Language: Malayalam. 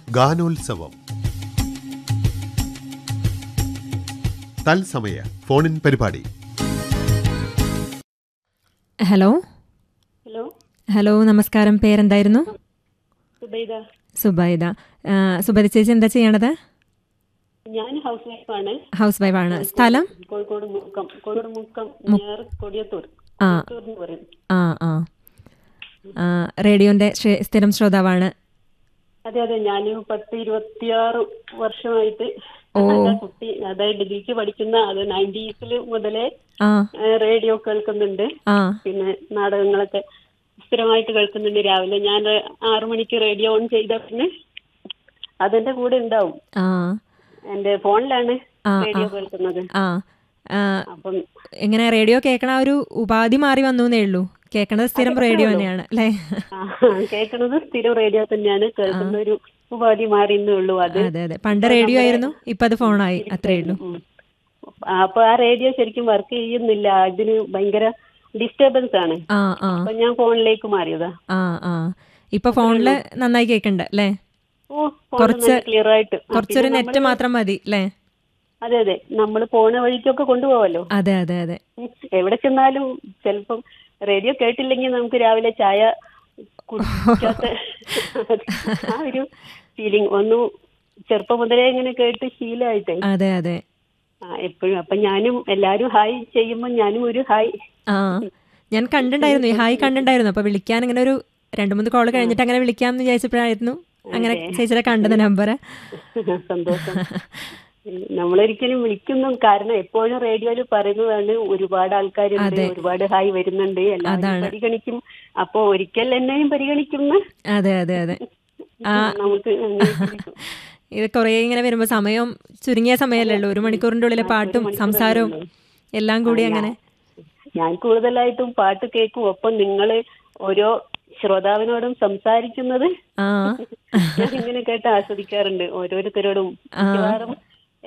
ഗാനോത്സവം തത്സമയ ഫോണിൻ പരിപാടി ഹലോ ഹലോ ഹലോ നമസ്കാരം പേരെന്തായിരുന്നു സുബൈദ സുബൈദ ആ, സുബൈദ ചേച്ചി എന്താ ചെയ്യണത് ഞാൻ ഹൗസ് വൈഫാണ് ഹൗസ് വൈഫാണ് സ്ഥലം കോഴിക്കോട് മുക്കം കോഴിക്കോട് മുക്കം നിയർ കൊടിയത്തൂർ ആ കൊടിയത്തൂർ എന്ന് പറയും ആ ആ ആ, റേഡിയോന്റെ ശ്രെ- സ്ഥിരം ശ്രോതാവാണ് അതെ അതെ ഞാൻ പത്ത് ഇരുപത്തിയാറ് വർഷമായിട്ട് ഓ. നല്ല കുട്ടി അതായത് ഡിഗ്രിക്ക് പഠിക്കുന്ന അത് നയൻറ്റീസിൽ മുതലേ ആ ഏ, റേഡിയോ കേൾക്കുന്നുണ്ട് ആ പിന്നെ നാടകങ്ങളൊക്കെ സ്ഥിരമായിട്ട് കേൾക്കുന്നുണ്ട് രാവിലെ ഞാൻ റെ- ആറു മണിക്ക് റേഡിയോ ഓൺ ചെയ്ത പിന്നെ അതെന്റെ കൂടെ ഉണ്ടാവും ആ എന്റെ ഫോണിലാണ് ആ, റേഡിയോ കേൾക്കുന്നത് ആ ആ, അപ്പം എങ്ങനെ റേഡിയോ കേൾക്കണ ആ ഒരു ഉപാധി മാറി വന്നു എന്നേ ഉള്ളൂ കേൾക്കണത് സ്ഥിരം റേഡിയോ തന്നെയാണ് അല്ലേ ആ, കേൾക്കുന്നത് സ്ഥിരം റേഡിയോ തന്നെയാണ് കേൾക്കുന്ന ഒരു ഉപാധി മാറിയെന്നേ ഉള്ളൂ അത് അതെ അതെ പണ്ട് റേഡിയോ ആയിരുന്നു ഇപ്പൊ അത് ഫോണായി അത്രേ ഉള്ളൂ ഉം. ആ, അപ്പൊ ആ റേഡിയോ ശരിക്കും വർക്ക് ചെയ്യുന്നില്ല ഇതിന് ഭയങ്കര ഡിസ്റ്റർബൻസ് ആണ് ആ ആ അപ്പൊ ഞാൻ ഫോണിലേക്ക് മാറിയതാ ആ ആ ഇപ്പൊ ഫോണില് നന്നായി കേൾക്കണ്ട അല്ലേ ഓ കുറച്ച് ക്ലിയർ ആയിട്ട് ആ, കുറച്ചൊരു പിന്നെ നെറ്റ് മാത്രം മതി അല്ലേ അതെ അതെ നമ്മൾ പോണ വഴിക്കൊക്കെ കൊണ്ടുപോവല്ലോ അതെ അതെ അതെ ഉം. എവിടെ ചെന്നാലും ചിലപ്പം റേഡിയോ കേട്ടില്ലെങ്കിൽ നമുക്ക് രാവിലെ ചായ കുടിക്കാത്ത ആ ഒരു ഫീലിംഗ് ഒന്നും ചെറുപ്പം മുതലേ ഇങ്ങനെ കേട്ട് ശീലമായിട്ടേ അതെ അതെ ആ എപ്പോഴും അപ്പൊ ഞാനും എല്ലാരും ഹായ് ചെയ്യുമ്പോ ഞാനും ഒരു ഹായ് ആ ഞാൻ കണ്ടിണ്ടായിരുന്നു ഈ ഹായ് കണ്ടിണ്ടായിരുന്നു അപ്പൊ വിളിക്കാൻ അങ്ങനെ ഒരു രണ്ടു മൂന്ന് കോള് കഴിഞ്ഞിട്ട് അങ്ങനെ വിളിക്കാമെന്ന് വിചാരിച്ചപ്പോഴായിരുന്നു അങ്ങനെ ചേച്ചിയുടെ കണ്ടത് നമ്പർ സന്തോഷം നമ്മളൊരിക്കലും വിളിക്കുന്നു കാരണം എപ്പോഴും റേഡിയോയിൽ പറയുന്നതാണ് ഒരുപാട് ആൾക്കാരുണ്ട് ഒരുപാട് ഹായ് വരുന്നുണ്ട് എല്ലാവരും പരിഗണിക്കും അപ്പൊ ഒരിക്കൽ എന്നെയും പരിഗണിക്കുന്ന അതെ അതെ അതെ നമുക്ക് അങ്ങനെ ചിന്തിക്കും. ഇത് കുറേ ഇങ്ങനെ വരുമ്പോ സമയം ചുരുങ്ങിയ സമയമല്ലേ ഉള്ളൂ ഒരു മണിക്കൂറിന്റെ ഉള്ളിലെ പാട്ടും സംസാരവും എല്ലാം കൂടി അങ്ങനെ ഞാൻ കൂടുതലായിട്ടും പാട്ട് കേൾക്കും ഒപ്പം നിങ്ങള് ഓരോ ശ്രോതാവിനോടും സംസാരിക്കുന്നത് ആ ഞാൻ ഇങ്ങനെ കേട്ട് ആസ്വദിക്കാറുണ്ട് ഓരോരുത്തരോടും മിക്കവാറും